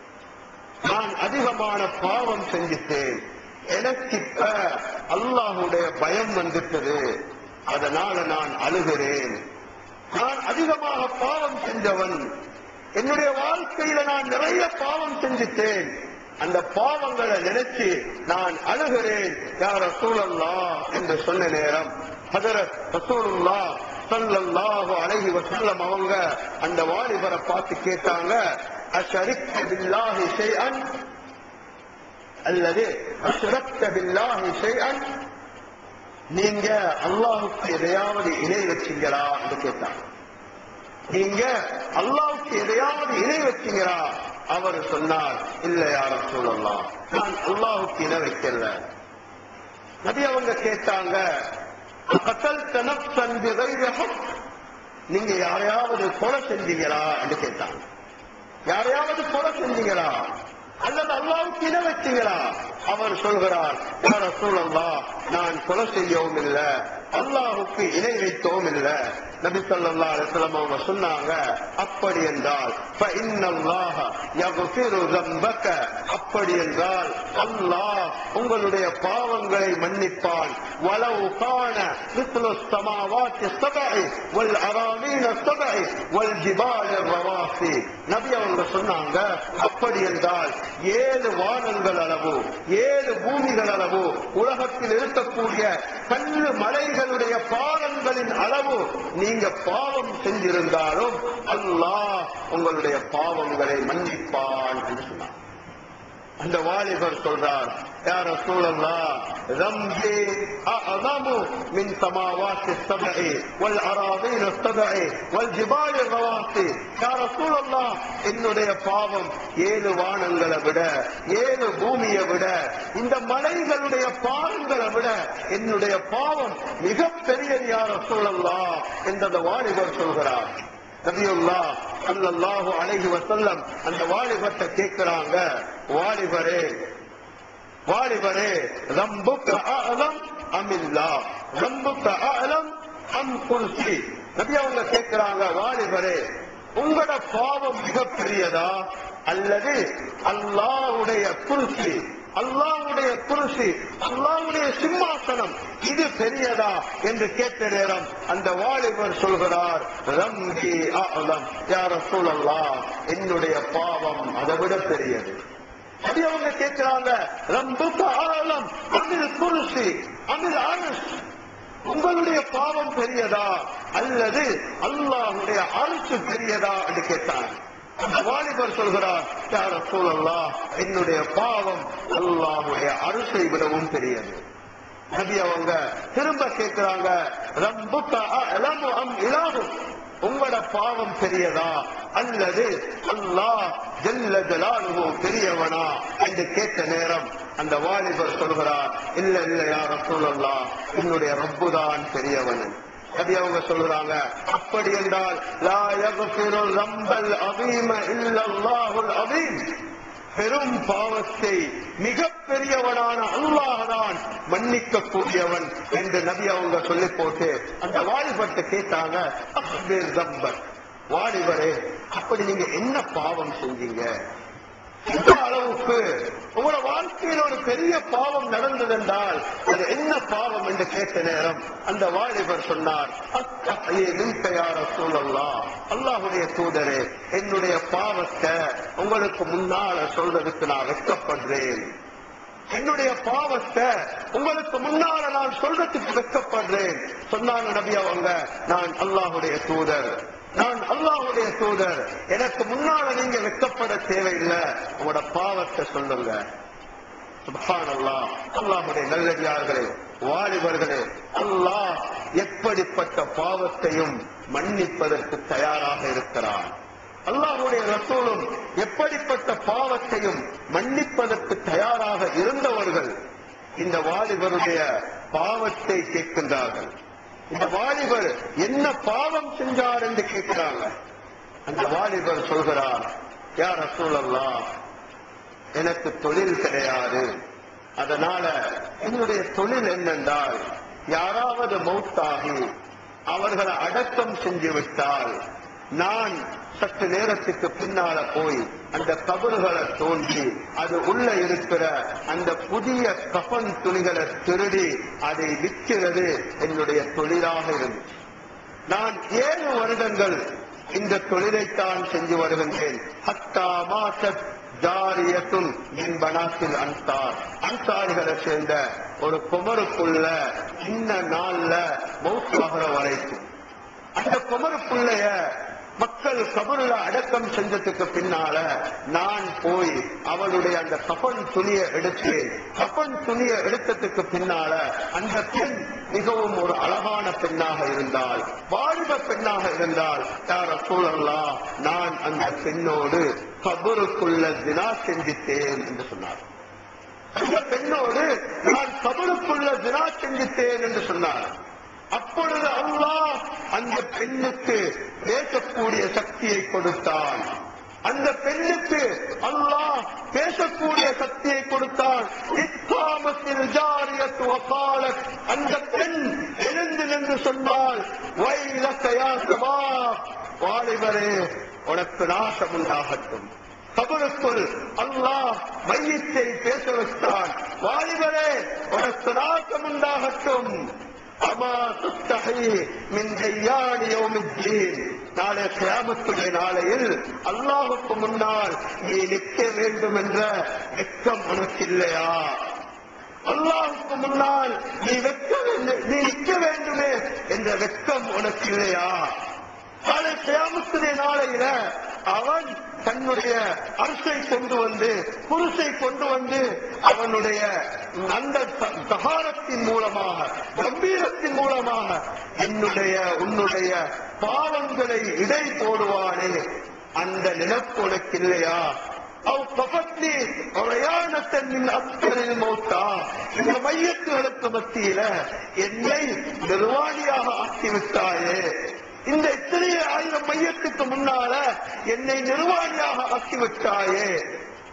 நான் அதிகமான பாவம் செஞ்சிட்டேன் எனக்கு இப்ப அல்லாஹுடைய பயம் வந்துட்டது அதனால நான் அழுகிறேன் நான் அதிகமாக பாவம் செஞ்சவன் என்னுடைய வாழ்க்கையில நான் நிறைய பாவம் செஞ்சிட்டேன் அந்த பாவங்களை நினைச்சு நான் அழுகிறேன் யார் ரசூலல்லா என்று சொன்ன நேரம் ஹதரத் ரசூலுல்லா ஸல்லல்லாஹு அலைஹி வஸல்லம் அவங்க அந்த வாலிபரை பார்த்து கேட்டாங்க அஷரிக்த பில்லாஹி ஷைஅன் அல்லது அஷ்ரக்த பில்லாஹி ஷைஅன் நீங்க அல்லாஹுக்கு எதையாவது இணை வச்சீங்களா என்று கேட்டாங்க நீங்க அல்லாஹுக்கு எதையாவது இணை வச்சீங்களா அவர் சொன்னார் இல்ல யாரும் சொல்லலாம் நான் அல்லாஹுக்கு இணை வைக்கல நபி அவங்க கேட்டாங்க கத்தல் தனப்சன் பிகைரி ஹக். நீங்க யாரையாவது கொலை செஞ்சீங்களா என்று கேட்டாங்க யாரையாவது கொலை செஞ்சீங்களா அல்லது அல்லாவுக்கு இணை வச்சீங்களா அவர் சொல்கிறார் யார சூழல்லா நான் கொலை செய்யவும் இல்லை அல்லாஹுக்கு இணை வைக்கவும் இல்லை நபி ஸல்லல்லாஹு அலைஹி வஸல்லம் அவங்க சொன்னாங்க அப்படி என்றால் فإن الله يغفر ذنبك அப்படி என்றால் அல்லாஹ் உங்களுடைய பாவங்களை மன்னிப்பான் ولو كان مثل السماوات السبع والأراضين السبع والجبال الرواسي நபி அவங்க சொன்னாங்க அப்படி என்றால் ஏழு வானங்கள் அளவு ஏழு பூமிகள் அளவு உலகத்தில் இருக்கக்கூடிய கல்லு மலைகளுடைய பாவங்களின் அளவு நீங்க பாவம் செஞ்சிருந்தாலும் அல்லாஹ் உங்களுடைய பாவங்களை மன்னிப்பான் என்று சொன்னார் அந்த வாலிபர் சொல்றார் யார சூழல்லா ரம்பி அஅظم من سماوات السبع والأراضين السبع والجبال الرواسي يا رسول الله என்னுடைய பாவம் ஏழு வானங்களை விட ஏழு பூமியை விட இந்த மலைகளுடைய பாவங்களை விட என்னுடைய பாவம் மிக பெரியது யார சூழல்லா என்று அந்த வாலிபர் சொல்கிறார் நபியுல்லா ஸல்லல்லாஹு அலைஹி வஸல்லம் அந்த வாலிபத்தை கேட்கிறாங்க வாலிபரே வாலிபரே ரம்புக்க அஅலம் அமில்லா ரம்புக்க அஅலம் அம் குல்சி நபி அவங்க கேட்கிறாங்க வாலிபரே உங்களோட பாவம் மிக பெரியதா அல்லது அல்லாஹ்வுடைய குருசி அல்லாஹ்வுடைய குருசி அல்லாஹ்வுடைய சிம்மாசனம் இது பெரியதா என்று கேட்ட நேரம் அந்த வாலிபர் சொல்கிறார் ரம்பி அலம் யார சூழல்லா என்னுடைய பாவம் அதை விட பெரியது அப்படி அவங்க கேட்கிறாங்க ரம்புக்க ஆழம் அமில் குருசி அமில் அரசு உங்களுடைய பாவம் பெரியதா அல்லது அல்லாஹ்வுடைய அரசு பெரியதா என்று கேட்டார் அந்த வாலிபர் சொல்கிறார் யார சூழல்லா என்னுடைய பாவம் அல்லாஹ்வுடைய அரசை விடவும் பெரியது நபி அவங்க திரும்ப கேட்கிறாங்க ரம்புக்க அலமு அம் இலாகும் உங்களோட பாவம் பெரியதா அல்லது அல்லாஹ் ஜல்ல ஜலாலுஹு பெரியவனா என்று கேட்ட நேரம் அந்த வாலிபர் சொல்கிறார் இல்ல இல்ல யார் ரசூலல்லா என்னுடைய ரப்புதான் பெரியவன் நபி அவங்க சொல்றாங்க அப்படி என்றால் லா யக்ஃபிரு ரம்பல் அதீம இல்லல்லாஹுல் அதீம் பெரும் பாவத்தை மிக பெரியவனான அல்லாஹ்தான் மன்னிக்க கூடியவன் என்று நபி அவங்க சொல்லி போட்டு அந்த வாலிபத்தை கேட்டாங்க அக்பிர் ரப்பக். வாலிபரே அப்படி நீங்க என்ன பாவம் செஞ்சீங்க எந்த அளவுக்கு உங்களோட வாழ்க்கையில் ஒரு பெரிய பாவம் நடந்தது என்றால் அது என்ன பாவம் என்று கேட்ட நேரம் அந்த வாலிபர் சொன்னார் நின்கையார சூழல்லா அல்லாஹுடைய தூதரே என்னுடைய பாவத்தை உங்களுக்கு முன்னால சொல்றதுக்கு நான் வெட்கப்படுறேன் என்னுடைய பாவத்தை உங்களுக்கு முன்னால நான் சொல்றதுக்கு வெட்கப்படுறேன் சொன்னாங்க நபி அவங்க நான் அல்லாஹுடைய தூதர் நான் அல்லாஹுடைய தூதர் எனக்கு முன்னால நீங்க வெட்கப்பட தேவையில்லை உங்களோட பாவத்தை சொல்லுங்க சுப்ஹான் அல்லாஹ் அல்லாஹுடைய நல்லடியார்களே வாலிபர்களே அல்லாஹ் எப்படிப்பட்ட பாவத்தையும் மன்னிப்பதற்கு தயாராக இருக்கிறான் அல்லாஹுடைய ரசூலும் எப்படிப்பட்ட பாவத்தையும் மன்னிப்பதற்கு தயாராக இருந்தவர்கள் இந்த வாலிபருடைய பாவத்தை கேட்கின்றார்கள் இந்த வாலிபர் என்ன பாவம் செஞ்சார் என்று கேட்கிறாங்க அந்த வாலிபர் சொல்கிறார் யார் ரசூலல்லா எனக்கு தொழில் கிடையாது அதனால என்னுடைய தொழில் என்னென்றால் யாராவது மௌத்தாகி அவர்களை அடக்கம் செஞ்சு விட்டால் நான் சற்று நேரத்துக்கு பின்னால போய் அந்த கபறுகளை தோண்டி அது உள்ள இருக்கிற அந்த புதிய கஃன் துணிகளை திருடி அதை விற்கிறது என்னுடைய தொழிலாக இருந்துச்சு நான் ஏழு வருடங்கள் இந்த தொழிலைத்தான் செஞ்சு வருகின்றேன் ஹத்தா மாசத் ஜாரியத்தும் என் பனாத்தில் அன்சார் அன்சாரிகளை சேர்ந்த ஒரு குமருக்குள்ள இந்த நாள்ல மௌத்தாகிற வரைக்கும் அந்த குமருக்குள்ளைய மக்கள் கபருல அடக்கம் செஞ்சதுக்கு பின்னால நான் போய் அவளுடைய அந்த கபன் துணியை எடுத்தேன் கபன் துணியை எடுத்ததுக்கு பின்னால அந்த பெண் மிகவும் ஒரு அழகான பெண்ணாக இருந்தால் வாலிப பெண்ணாக இருந்தால் யார சூழல்லா நான் அந்த பெண்ணோடு கபருக்குள்ள தினா செஞ்சித்தேன் என்று சொன்னார் அந்த பெண்ணோடு நான் கபருக்குள்ள தினா செஞ்சித்தேன் என்று சொன்னார் அப்பொழுது அல்லாஹ் அந்த பெண்ணுக்கு பேசக்கூடிய சக்தியை கொடுத்தான் அந்த பெண்ணுக்கு அல்லாஹ் பேசக்கூடிய சக்தியை கொடுத்தான் இஸ்லாமத்தில் ஜாரியத்து வகாலத் அந்த பெண் எழுந்து நின்று சொன்னால் வைலக்கையா சமா வாலிபரே உனக்கு நாசம் உண்டாகட்டும் கபருக்குள் அல்லாஹ் மையத்தை பேச வைத்தான் வாலிபரே உனக்கு நாசம் உண்டாகட்டும் அமா துத்தஹி மின் தையானி யௌமித்தீன் நாளை கியாமத்துடைய நாளையில் அல்லாஹுக்கு முன்னால் நீ நிற்க வேண்டும் என்ற வெட்கம் உனக்கு இல்லையா அல்லாஹுக்கு முன்னால் நீ வெட்க வேண்டும் நீ நிற்க வேண்டுமே என்ற வெட்கம் உனக்கு இல்லையா நாளை கியாமத்துடைய நாளையில அவன் தன்னுடைய அரசை கொண்டு வந்து புருஷை கொண்டு வந்து அவனுடைய அந்த த- தகாரத்தின் மூலமாக கம்பீரத்தின் மூலமாக என்னுடைய உன்னுடைய பாவங்களை இடை போடுவானே அந்த நினைப்பு உனக்கு இல்லையா அவ் கபத்தி அவளையானத்தன் அத்தரில் மௌத்தா இந்த மையத்துகளுக்கு மத்தியில என்னை நிர்வாணியாக ஆக்கிவிட்டாயே இந்த இத்தனை ஆயிரம் மையத்துக்கு முன்னால என்னை நிர்வாணியாக ஆக்கிவிட்டாயே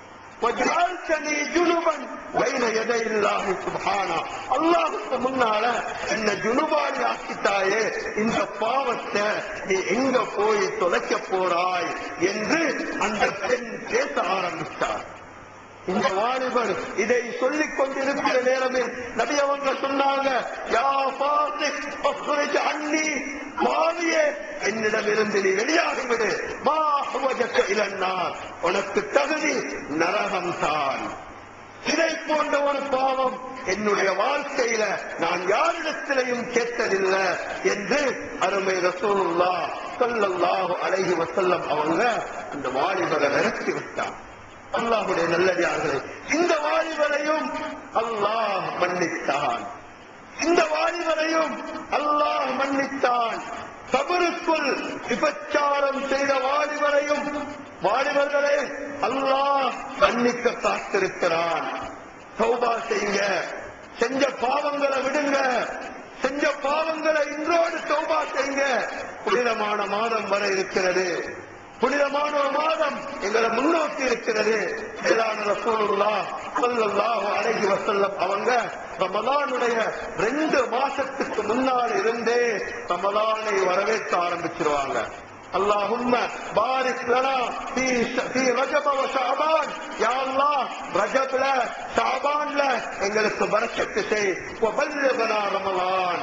وجعلتني جنبا بين يدي الله سبحانه அல்லாஹ்வுக்கு முன்னால என்ன ஜுனுபாடி ஆக்கிட்டாயே இந்த பாவத்தை நீ எங்க போய் தொலைக்க போறாய் என்று அந்த பெண் பேச ஆரம்பித்தார் இந்த வாலிபர் இதை சொல்லிக் கொண்டிருக்கிற நேரமே நபி அவங்க சொன்னாங்க யா ஃபாத்திக் அஹ்ரிஜ் அன்னி பாவியே என்னிடமிருந்து நீ வெளியாகிவிடு மா ஹுவஜக்க இலன்னார் உனக்கு தகுதி நரகம்தான் இதை போன்ற ஒரு பாவம் என்னுடைய வாழ்க்கையில நான் யாரிடத்திலையும் கேட்டதில்லை என்று அருமை ரசூலுல்லா ஸல்லல்லாஹு அலைஹி வஸல்லம் அவங்க அந்த வாலிபரை விரட்டி விட்டான் அல்லாஹுடைய நல்லடியார்களே இந்த வாலிபரையும் அல்லாஹ் மன்னித்தான் இந்த வாலிபரையும் அல்லாஹ் மன்னித்தான் கபருக்குள் விபச்சாரம் செய்த வாலிபரையும் வாலிபர்களே அல்லாஹ் மன்னிக்க காத்திருக்கிறான் தௌபா செய்யுங்க செஞ்ச பாவங்களை விடுங்க செஞ்ச பாவங்களை இன்றோடு தௌபா செய்யுங்க புனிதமான மாதம் வர இருக்கிறது புனிதமான ஒரு மாதம் எங்களை முன்னோக்கி இருக்கிறது மேலான ரசூலுல்லாஹ் ஸல்லல்லாஹு அலைஹி வஸல்லம் அவங்க ரமலானுடைய ரெண்டு மாசத்துக்கு முன்னால் இருந்தே ரமலானை வரவேற்க ஆரம்பிச்சிருவாங்க اللهم بارك لنا في في رجب وشعبان يا الله رجبல ஷாபான்ல எங்களுக்கு பரக்கத்து செய் وبلغنا رمضان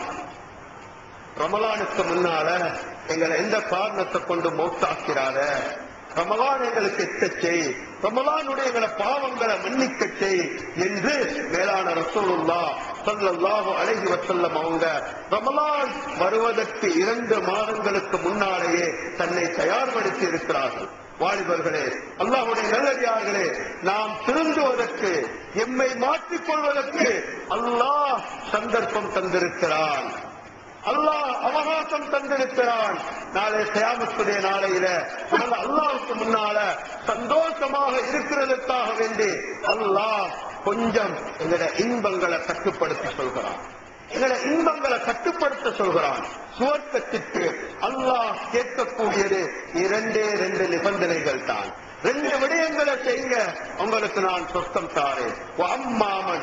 ரமலானுக்கு முன்னால எங்களை எந்த காரணத்தை கொண்டு மௌத்தாக்கிறார ரமலான் எங்களுக்கு எட்டச் செய் ரமலானுடைய எங்களை பாவங்களை மன்னிக்க செய் என்று மேலான ரசூலுல்லா ஸல்லல்லாஹு அலைஹி வஸல்லம் அவங்க ரமலான் வருவதற்கு இரண்டு மாதங்களுக்கு முன்னாலேயே தன்னை தயார்படுத்தி இருக்கிறார்கள் வாலிபர்களே அல்லாஹுடைய நல்லடியார்களே நாம் திருந்துவதற்கு எம்மை மாற்றிக் கொள்வதற்கு அல்லாஹ் சந்தர்ப்பம் தந்திருக்கிறான் அல்லாஹ் அவகாசம் தந்திருக்கிறான் நாளை கயாமத்துடைய நாளையில நாங்கள் அல்லாஹ்வுக்கு முன்னால சந்தோஷமாக இருக்கிறதுக்காக வேண்டி அல்லாஹ் கொஞ்சம் எங்களோட இன்பங்களை கட்டுப்படுத்த சொல்கிறான் எங்களோட இன்பங்களை கட்டுப்படுத்த சொல்கிறான் சுவர்க்கத்திற்கு அல்லாஹ் கேட்கக்கூடியது இரண்டே ரெண்டு நிபந்தனைகள் தான் ரெண்டு விடயங்களை செய்யுங்க உங்களுக்கு நான் சொர்க்கம் தாரேன் அம்மாமன்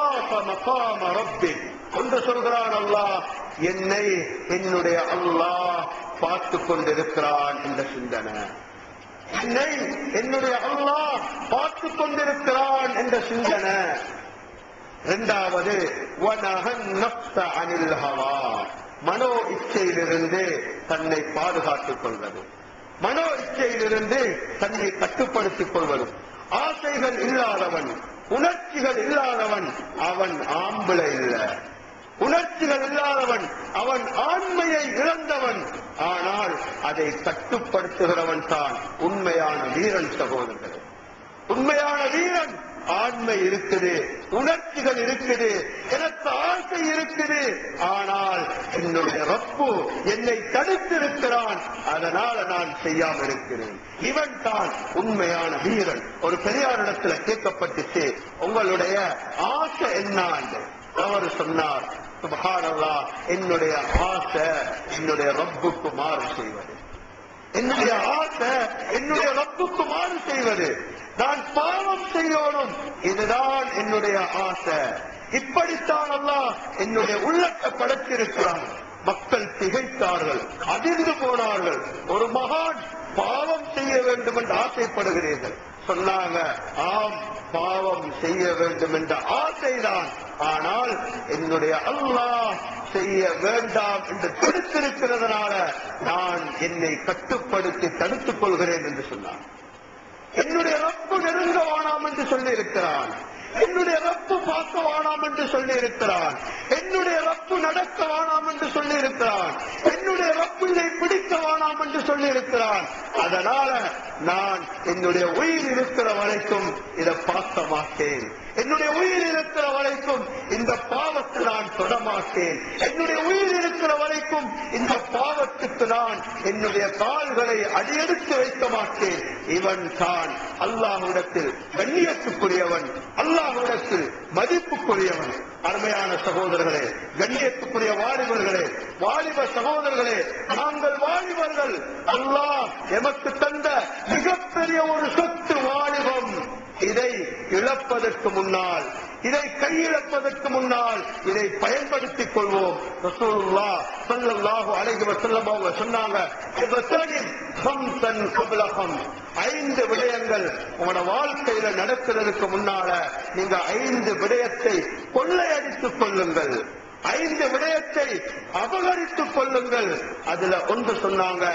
என்று சொல்கிறான் அல்லாஹ் என்னை என்னுடைய அல்லாஹ் பார்த்து கொண்டிருக்கிறான் என்ற சிந்தனை என்னை என்னுடைய அல்லாஹ் பார்த்து கொண்டிருக்கிறான் என்ற சிந்தனை இரண்டாவது வனஹன் நப்ச அனில் ஹவா மனோ இச்சையிலிருந்து தன்னை பாதுகாத்துக் கொள்வது மனோ இச்சையிலிருந்து தன்னை கட்டுப்படுத்திக் கொள்வது ஆசைகள் இல்லாதவன் உணர்ச்சிகள் இல்லாதவன் அவன் ஆம்பளை இல்ல உணர்ச்சிகள் இல்லாதவன் அவன் ஆண்மையை இழந்தவன் ஆனால் அதை கட்டுப்படுத்துகிறவன் தான் உண்மையான வீரன் சகோதரர்களே உண்மையான வீரன் ஆண்மை இருக்குது உணர்ச்சிகள் இருக்குது எனக்கு ஆசை இருக்குது ஆனால் என்னுடைய ரப்பு என்னை தடுத்திருக்கிறான் அதனால நான் செய்யாம இருக்கிறேன் இவன் தான் உண்மையான வீரன் ஒரு பெரியாரிடத்துல கேட்கப்பட்டுச்சு உங்களுடைய ஆசை என்ன அவர் சொன்னார் சுபஹானல்லாஹ் என்னுடைய ஆசை என்னுடைய ரப்புக்கு மாறு செய்வது என்னுடைய ஆசை என்னுடைய ரப்புக்கு மாறு செய்வது நான் பாவம் செய்யணும் இதுதான் என்னுடைய ஆசை இப்படித்தான் அல்லாஹ் என்னுடைய உள்ளத்தை படைத்திருக்கிறான் மக்கள் திகைத்தார்கள் அதிர்ந்து போனார்கள் ஒரு மகான் பாவம் செய்ய வேண்டும் என்று ஆசைப்படுகிறீர்கள் சொன்னாங்க ஆம் பாவம் செய்ய வேண்டும் என்ற ஆசைதான் ஆனால் என்னுடைய அல்லாஹ் செய்ய வேண்டாம் என்று தடுத்திருக்கிறதுனால நான் என்னை கட்டுப்படுத்தி தடுத்துக் கொள்கிறேன் என்று சொன்னான் என்னுடைய ரப்பு நெருங்க வேணாம் என்று சொல்லி இருக்கிறான் என்னுடைய ரப்பு பார்க்க வேணாம் என்று சொல்லி இருக்கிறான் என்னுடைய ரப்பு நடக்க வேணாம் என்று சொல்லி இருக்கிறான் என்னுடைய ரப்பு இதை பிடிக்க வேணாம் என்று சொல்லி இருக்கிறான் அதனால நான் என்னுடைய உயிர் இருக்கிற வரைக்கும் இதை பார்க்க மாட்டேன் என்னுடைய உயிர் இருக்கிற வரைக்கும் இந்த பாவத்தை நான் தொடமாட்டேன் என்னுடைய உயிர் இருக்கிற வரைக்கும் இந்த பாவத்துக்கு நான் என்னுடைய கால்களை அடியெடுத்து வைக்க மாட்டேன் இவன் தான் அல்லாஹ்விடத்தில் கண்ணியத்துக்குரியவன் அல்லாஹ்விடத்தில் மதிப்புக்குரியவன் அருமையான சகோதரர்களே கண்ணியத்துக்குரிய வாலிபர்களே வாலிப சகோதரர்களே நாங்கள் வாலிபர்கள் அல்லாஹ் எமக்கு தந்த மிகப்பெரிய ஒரு சொத்து வாலிபம் இதை இழப்பதற்கு முன்னால் இதை கையிழப்பதற்கு முன்னால் இதை பயன்படுத்திக் கொள்வோம் ரசூலுல்லாஹ் ஸல்லல்லாஹு அலைஹி வஸல்லம் அவங்க சொன்னாங்க இப்தனிம் ஹம்சன் கப்ல ஹம்ஸ் ஐந்து விடயங்கள் உங்களோட வாழ்க்கையில நடக்கிறதுக்கு முன்னால நீங்க ஐந்து விடயத்தை கொள்ளையடித்துக் கொள்ளுங்கள் ஐந்து விடயத்தை அபகரித்துக் கொள்ளுங்கள் அதுல ஒன்று சொன்னாங்க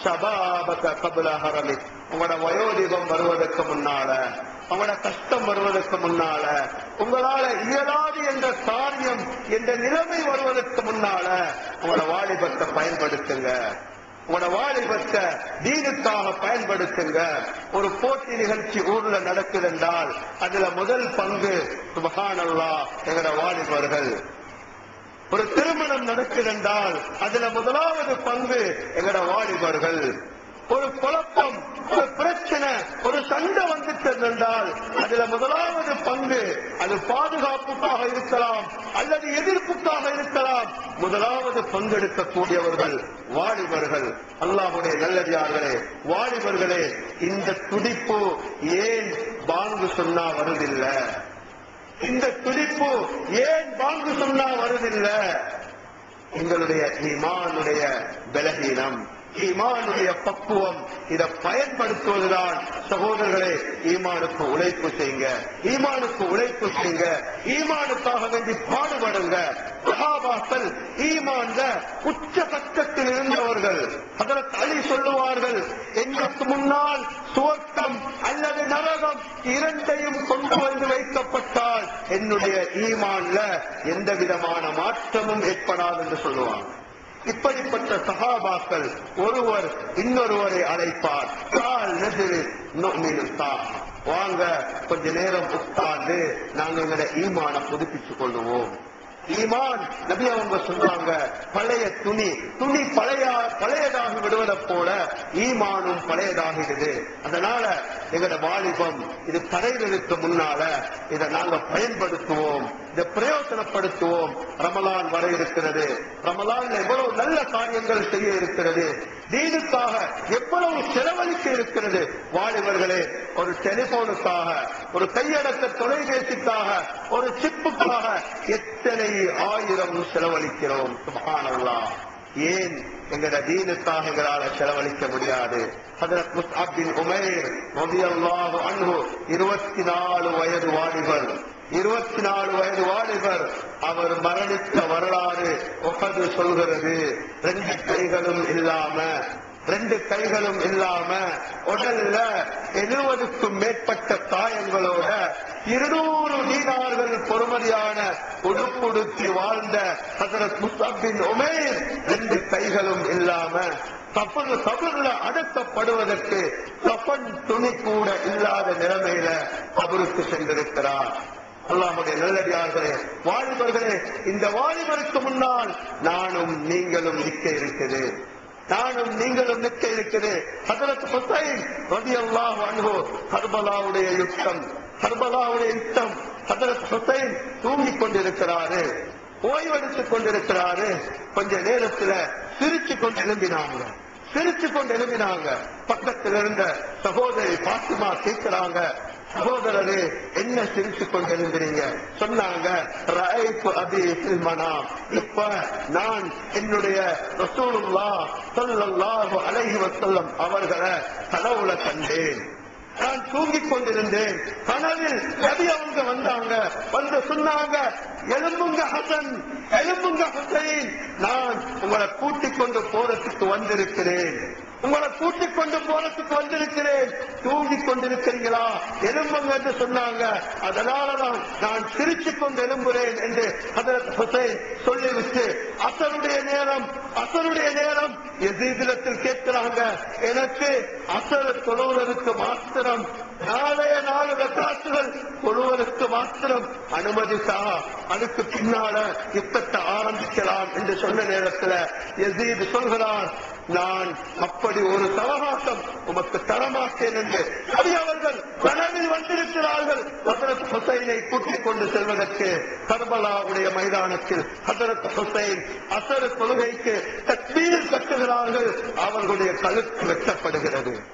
சபாபக கபுல ஹரமி உங்களோட வயோதிகம் வருவதற்கு முன்னால உங்களோட கஷ்டம் வருவதற்கு முன்னால உங்களால இயலாது என்ற காரியம் என்ற நிலைமை வருவதற்கு முன்னால உங்களோட வாலிபத்தை பயன்படுத்துங்க உங்களோட வாலிபத்தை தீனுக்காக பயன்படுத்துங்க ஒரு போட்டி நிகழ்ச்சி ஊர்ல நடக்குது என்றால் அதுல முதல் பங்கு சுபஹானல்லா எங்களோட வாலிபர்கள் ஒரு திருமணம் நடக்குதென்றால் அதுல முதலாவது பங்கு எங்கட வாலிபர்கள் ஒரு குழப்பம் ஒரு பிரச்சனை ஒரு சண்டை வந்துட்டது என்றால் அதுல முதலாவது பங்கு அது பாதுகாப்புக்காக இருக்கலாம் அல்லது எதிர்ப்புக்காக இருக்கலாம் முதலாவது பங்கெடுக்கக்கூடியவர்கள் வாலிபர்கள் அல்லாஹுடைய நல்லடியார்களே வாலிபர்களே இந்த துடிப்பு ஏன் பாங்கு சொன்னா வருதில்லை இந்த துடிப்பு ஏன் பாங்கு சொன்னா வருதில்லை எங்களுடைய ஈமானுடைய பலகீனம் ஈமானுடைய பக்குவம் இதை பயன்படுத்துவதுதான் சகோதரர்களே ஈமானுக்கு உழைப்பு செய்யுங்க ஈமானுக்கு உழைப்பு செய்யுங்க ஈமானுக்காக வேண்டி பாடுபடுங்க சஹாபாக்கள் ஈமான்ல உச்ச பக்கத்தில் இருந்தவர்கள் அதற்கு அலி சொல்லுவார்கள் எங்களுக்கு முன்னால் சுவர்க்கம் அல்லது நரகம் இரண்டையும் கொண்டு வந்து வைக்கப்பட்டால் என்னுடைய ஈமான்ல எந்த விதமான மாற்றமும் ஏற்படாது என்று சொல்லுவாங்க இப்படிப்பட்ட சகாபாக்கள் ஒருவர் இன்னொருவரை அழைப்பார் கால் நெதிரு நோமினுத்தா வாங்க கொஞ்ச நேரம் உட்கார்ந்து நாங்க எங்களை ஈமான புதுப்பித்துக் கொள்ளுவோம் ஈமான் நபி அவங்க சொல்றாங்க பழைய துணி துணி பழைய பழையதாகி விடுவதை போல ஈமானும் பழையதாகிடுது அதனால எங்கட வாலிபம் இது கரைகளுக்கு முன்னால இதை நாங்க பயன்படுத்துவோம் இதை பிரயோசனப்படுத்துவோம் ரமலான் வர இருக்கிறது ரமலான்ல எவ்வளவு நல்ல காரியங்கள் செய்ய இருக்கிறது தீனுக்காக எவ்வளவு செலவழிக்க இருக்கிறது வாலிபர்களே ஒரு டெலிபோனுக்காக ஒரு கையடக்க தொலைபேசிக்காக ஒரு சிப்புக்காக எத்தனை ஆயிரம் செலவழிக்கிறோம் சுபஹானல்லாஹ் ஏன் எங்கட தீனுக்காக எங்களால செலவழிக்க முடியாது ஹதரத் முஸ்அப் பின் உமைர் ரலியல்லாஹு அன்ஹு இருபத்தி நாலு வயது வாலிபர் இருபத்தி நாலு வயது வாலிபர் அவர் மரணித்த வரலாறு ஒப்பது சொல்கிறது ரெண்டு கைகளும் இல்லாம ரெண்டு கைகளும் இல்லாம உடல்ல எழுபதுக்கும் மேற்பட்ட காயங்களோட இருநூறு தீனார்கள் பொறுமதியான உடுப்புடுத்தி வாழ்ந்த ஹசரத் முஸ்தாபின் உமேர் ரெண்டு கைகளும் இல்லாம கப்பல் கபர்ல அடக்கப்படுவதற்கு கப்பன் துணி கூட இல்லாத நிலைமையில அவருக்கு சென்றிருக்கிறார் அல்லாஹுடைய நல்லடியார்களே வாலிபர்களே இந்த வாலிபருக்கு முன்னால் நானும் நீங்களும் நிற்க இருக்குது நானும் நீங்களும் நிற்க இருக்குது ஹதரத் ஹுசைன் ரலியல்லாஹு அன்ஹு கர்பலாவுடைய யுத்தம் கர்பலாவுடைய யுத்தம் ஹதரத் ஹுசைன் தூங்கிக் கொண்டிருக்கிறாரு ஓய்வெடுத்துக் கொண்டிருக்கிறாரு கொஞ்ச நேரத்துல சிரிச்சு கொண்டு எழும்பினாங்க சிரிச்சு கொண்டு எழுப்பினாங்க பக்கத்தில் இருந்த சகோதரி பாத்திமா கேட்கிறாங்க சகோதரரே என்ன சிரிச்சு கொண்டு எழுந்துறீங்க சொன்னாங்க "ரஅய்து அபி ஃபில் மனாம்." இப்ப நான் என்னுடைய ரசூலுல்லாஹ் ஸல்லல்லாஹு அலைஹி வஸல்லம் அவர்களை கனவுல கண்டேன் நான் தூங்கிக் கொண்டிருந்தேன் கனவில் நபி அவங்க வந்தாங்க வந்து சொன்னாங்க எலும்புங்க ஹசன் எலும்புங்க ஹுசைன் நான் உங்களை கூட்டிக் கொண்டு போறதுக்கு வந்திருக்கிறேன் உங்களை கூட்டிக் கொண்டு போறதுக்கு வந்திருக்கிறேன் தூங்கிக் கொண்டிருக்கிறீங்களா எலும்புங்க என்று சொன்னாங்க அதனாலதான் நான் சிரிச்சுக் கொண்டு எழும்புறேன் என்று ஹதரத் ஹுசைன் சொல்லிவிட்டு அசருடைய நேரம் அசருடைய நேரம் எதிர்திலத்தில் கேட்கிறாங்க எனக்கு அசர் தொழுவதற்கு மாத்திரம் நாளைய நாலு ரக்காத்துகள் தொழுவதற்கு மாத்திரம் அனுமதித்தா அதுக்கு பின்னால யுத்தத்தை ஆரம்பிக்கலாம் என்று சொன்ன நேரத்துல எசீது சொல்கிறார் நான் அப்படி ஒரு சவகாசம் உமக்கு தரமாட்டேன் என்று நபி அவர்கள் கனவில் வந்திருக்கிறார்கள் ஹசரத் ஹுசைனை கூட்டிக் கொண்டு செல்வதற்கு கர்பலாவுடைய மைதானத்தில் ஹசரத் ஹுசைன் அசர தொழுகைக்கு தக்பீர் கட்டுகிறார்கள் அவர்களுடைய கழுத்து வெட்டப்படுகிறது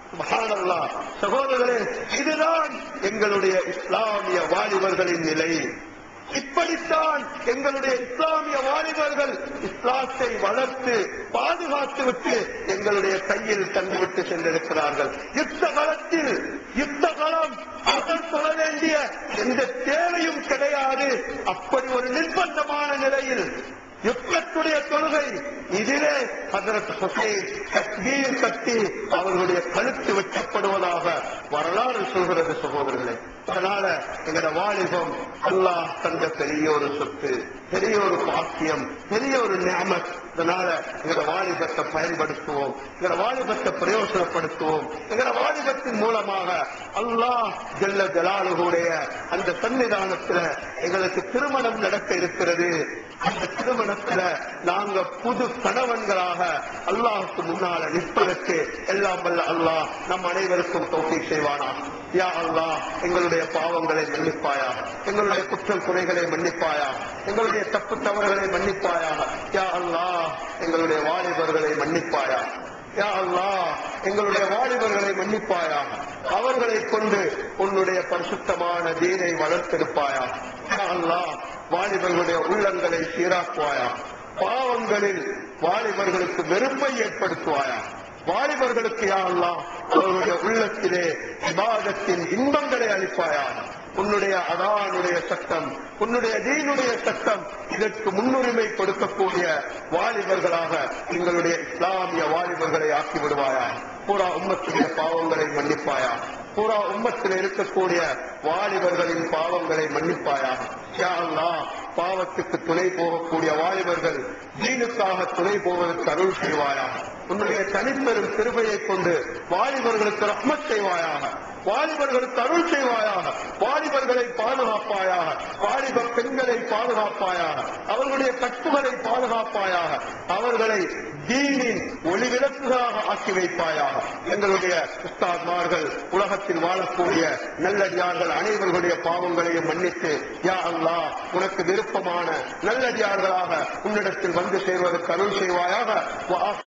சுப்ஹானல்லாஹ். சகோதரர்களே இதுதான் எங்களுடைய இஸ்லாமிய வாலிபர்களின் நிலை இப்படித்தான் எங்களுடைய இஸ்லாமிய வாலிபர்கள் இஸ்லாத்தை வளர்த்து பாதுகாத்து விட்டு எங்களுடைய கையில் தந்துவிட்டு சென்றிருக்கிறார்கள் யுத்த களத்தில் யுத்த களம் அவர்கள் சொல்ல வேண்டிய எந்த தேவையும் கிடையாது அப்படி ஒரு நிர்பந்தமான நிலையில் யுத்தத்துடைய தொழுகை இதிலே ஹசரத் ஹுசைன் தக்பீர் கட்டி அவர்களுடைய கழுத்து வெட்டப்படுவதாக வரலாறு சொல்கிறது சகோதரர்களே அதனால எங்கட வாலிபம் அல்லாஹ் தந்த பெரிய ஒரு சொத்து பெரிய ஒரு பாக்கியம் பெரிய ஒரு நியமத் அதனால எங்கட வாலிபத்தை பயன்படுத்துவோம் எங்கட வாலிபத்தை பிரயோசனப்படுத்துவோம் எங்கட வாலிபத்தின் மூலமாக அல்லாஹ் ஜல்ல ஜலாலுடைய அந்த சன்னிதானத்துல எங்களுக்கு திருமணம் நடக்க இருக்கிறது அந்த திருமணத்துல நாங்க புது கணவன்களாக அல்லாஹுக்கு முன்னால நிற்பதற்கு எல்லாம் வல்ல அல்லாஹ் நம் அனைவருக்கும் தோல்வி செய்வானா யா அல்லாஹ் எங்களுடைய பாவங்களை மன்னிப்பாயா எங்களுடைய குற்றம் குறைகளை மன்னிப்பாயா எங்களுடைய தப்பு தவறுகளை மன்னிப்பாயா யா அல்லாஹ் எங்களுடைய வாலிபர்களை மன்னிப்பாயா யா அல்லாஹ் எங்களுடைய வாலிபர்களை மன்னிப்பாயா அவர்களை கொண்டு உன்னுடைய பரிசுத்தமான தீனை வளர்த்தெடுப்பாயா யா அல்லாஹ் வாலிபர்களுடைய உள்ளங்களை சீராக்குவாயா பாவங்களில் வாலிபர்களுக்கு வெறுப்பை ஏற்படுத்துவாயா வாலிபர்களுக்கு யா அல்லாஹ் அவருடைய உள்ளத்திலே விவாதத்தின் இன்பங்களை அளிப்பாயா உன்னுடைய அதானுடைய சட்டம் உன்னுடைய தீனுடைய சட்டம் இதற்கு முன்னுரிமை கொடுக்கக்கூடிய வாலிபர்களாக எங்களுடைய இஸ்லாமிய வாலிபர்களை ஆக்கி விடுவாயா பூரா உம்மத்துடைய பாவங்களை மன்னிப்பாயா பூரா உம்மத்தில் இருக்கக்கூடிய வாலிபர்களின் பாவங்களை மன்னிப்பாயா யா அல்லாஹ் பாவத்துக்கு துணை போகக்கூடிய வாலிபர்கள் தீனுக்காக துணை போவதற்கு அருள் செய்வாயா உன்னுடைய தனிப்பெரும் கிருபையை கொண்டு வாலிபர்களுக்கு ரஹ்மத் செய்வாயாக வாலிபர்களுக்கு அருள் செய்வாயாக வாலிபர்களை பாதுகாப்பாயாக வாலிப பெண்களை பாதுகாப்பாயாக அவர்களுடைய கட்டுகளை பாதுகாப்பாயாக அவர்களை தீனின் ஒளிவிளக்குகளாக ஆக்கி வைப்பாயாக எங்களுடைய உஸ்தாத்மார்கள் உலகத்தில் வாழக்கூடிய நல்லடியார்கள் அனைவர்களுடைய பாவங்களையும் மன்னித்து யா அல்லாஹ் உனக்கு விருப்பமான நல்லடியார்களாக உன்னிடத்தில் வந்து சேர்வதற்கு அருள் செய்வாயாக வா-